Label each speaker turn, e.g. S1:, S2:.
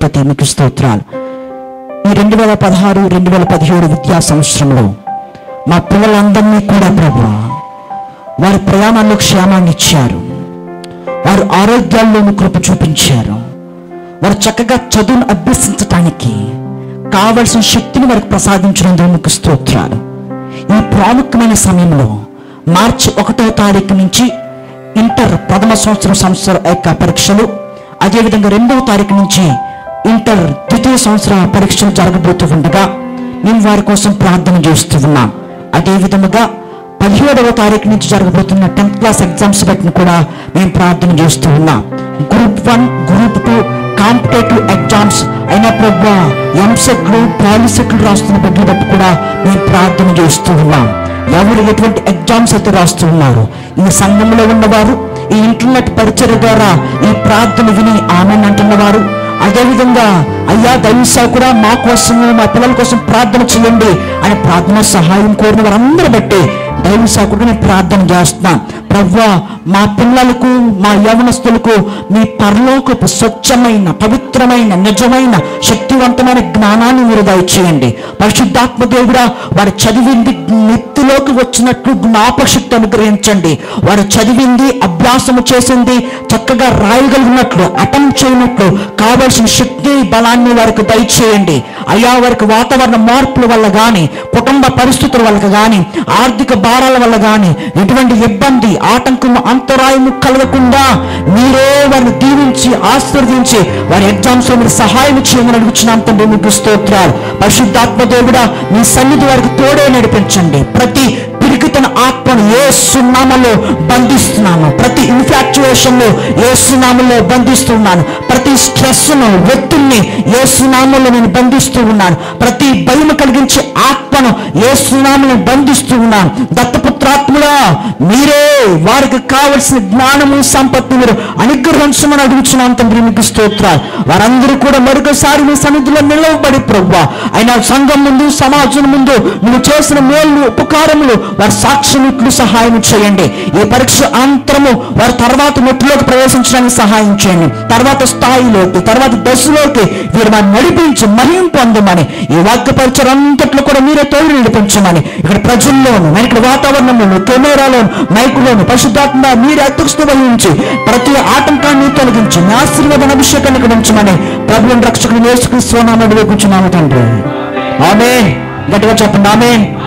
S1: తండ్రి మీకు స్తోత్రాలు ఈ రెండు వేల పదహారు రెండు వేల పదిహేడు విద్యా సంవత్సరంలో మా పిల్లలందరినీ కూడా ప్రభు వారి ప్రయాణాల్లో క్షేమాన్ని ఇచ్చారు వారు ఆరోగ్యాల్లోనూ కృప చూపించారు వారు చక్కగా చదువును అభ్యసించటానికి కావలసిన శక్తిని వారికి ప్రసాదించినందుకు మీకు స్తోత్రాలు ఈ ప్రాముఖ్యమైన సమయంలో మార్చి ఒకటో తారీఖు నుంచి ఇంటర్ ప్రథమ సంవత్సరం సంవత్సర యొక్క పరీక్షలు అదేవిధంగా రెండవ తారీఖు నుంచి ఇంటర్ ద్వితీయ సంవత్సర పరీక్షలు జరగబోతూ ఉండగా మేము వారి కోసం ప్రార్థన చేస్తూ ఉన్నాం అదే విధముగా పదిహేడవ తారీఖు నుంచి జరగబోతున్న టెన్త్ క్లాస్ ఎగ్జామ్స్ బట్టిని కూడా మేము ప్రార్థన చేస్తూ ఉన్నాం group one group two competitive exams అయినా ప్రభు ఎంసెట్లు పాలిసెట్లు రాస్తున్న బిడ్డలు బట్టి కూడా మేము ప్రార్థన చేస్తూ ఉన్నాం ఎవరు ఎటువంటి ఎగ్జామ్స్ అయితే రాస్తూ ఉన్నారు ఈ సంఘంలో ఉన్నవారు ఈ ఇంటర్నెట్ పరిచయ ద్వారా ఈ ప్రార్థన విని ఆమె అంటున్నవారు అదేవిధంగా అయ్యా దైవసా కూడా మా కోసం మా పిల్లల కోసం ప్రార్థన చేయండి అని ప్రార్థన సహాయం కోరిన వారందరూ బట్టి దైవసా కూడా నేను ప్రార్థన చేస్తున్నాను ప్రవ్వా మా పిల్లలకు మా యవనస్తులకు మీ పరలోకపు స్వచ్ఛమైన పవిత్రమైన నిజమైన శక్తివంతమైన జ్ఞానాన్ని మీరు దయచేయండి పరిశుద్ధాత్మ దేవుడా వారు చదివింది నెత్తిలోకి వచ్చినట్లు జ్ఞాపశక్తి అనుగ్రహించండి వారు చదివింది అభ్యాసము చేసింది చక్కగా రాయగలిగినట్లు అటెంప్ట్ చేయనట్లు కావలసిన శక్తి బలాన్ని వారికి దయచేయండి అయ్యా వారికి వాతావరణ మార్పుల వల్ల కానీ కుటుంబ పరిస్థితుల వల్ల కానీ ఆర్థిక భారాల వల్ల కానీ ఎటువంటి ఇబ్బంది ఆటంకము అంతరాయము కలగకుండా మీరే వారిని దీవించి ఆశీర్వదించి వారి ఎగ్జామ్స్ లో మీరు సహాయం చేయమని అడుగుచున్నాం తండ్రి మీకు స్తోత్రాలు పరిశుద్ధాత్మ దేవుడా మీ సన్నిధి వారికి తోడే నడిపించండి ప్రతి పిరికితన ఆత్మను ఏ సున్నామలో బంధిస్తున్నాను ప్రతి ఇన్ఫాక్చువేషన్ లో ఏ సునామలో బంధిస్తున్నాను ప్రతి స్ట్రెస్ ను ఒత్తిడిని ఏ సునామలో నేను బంధిస్తూ ఉన్నాను ప్రతి భయం కలిగించే ఆత్మను ఏ సునామను బంధిస్తూ ఉన్నాను దత్తపుత్రాత్ముడా మీరే వారికి కావలసిన జ్ఞానము సంపత్తి మీరు అనుగ్రహించమని అడుగుచున్నాను తండ్రి మీకు స్తోత్రాలు వారందరూ కూడా మరొకసారి మీ సన్నిధిలో నిలవబడి ప్రవ్వా అయినా సంఘం ముందు సమాజం ముందు నువ్వు చేసిన మేలు ఉపకారములు వారి సాక్షిమిట్లు సహాయం చేయండి ఈ పరీక్ష అంతరము వారి తర్వాత మెట్టులోకి ప్రవేశించడానికి సహాయం చేయండి తర్వాత స్థాయిలోకి తర్వాత దశలోకి వీరు మనం నడిపించి మహిం పొందమని ఈ వాక్య పరిచయం అంతట్లో కూడా మీరే తోడు నడిపించమని ఇక్కడ ప్రజల్లోను మరి ఇక్కడ వాతావరణంలోను కెమెరాలోను మైకులోను పరిశుద్ధాత్మ మీరే అధ్యక్షత వహించి ప్రతి ఆటంకాన్ని తొలగించి మీ ఆశీర్వాదం అభిషేకాన్ని గడించమని ప్రభుత్వ రక్షకుడు నేర్చుకుని సోనామని కూర్చున్నాము తండ్రి ఆమె గట్టిగా చెప్పండి ఆమె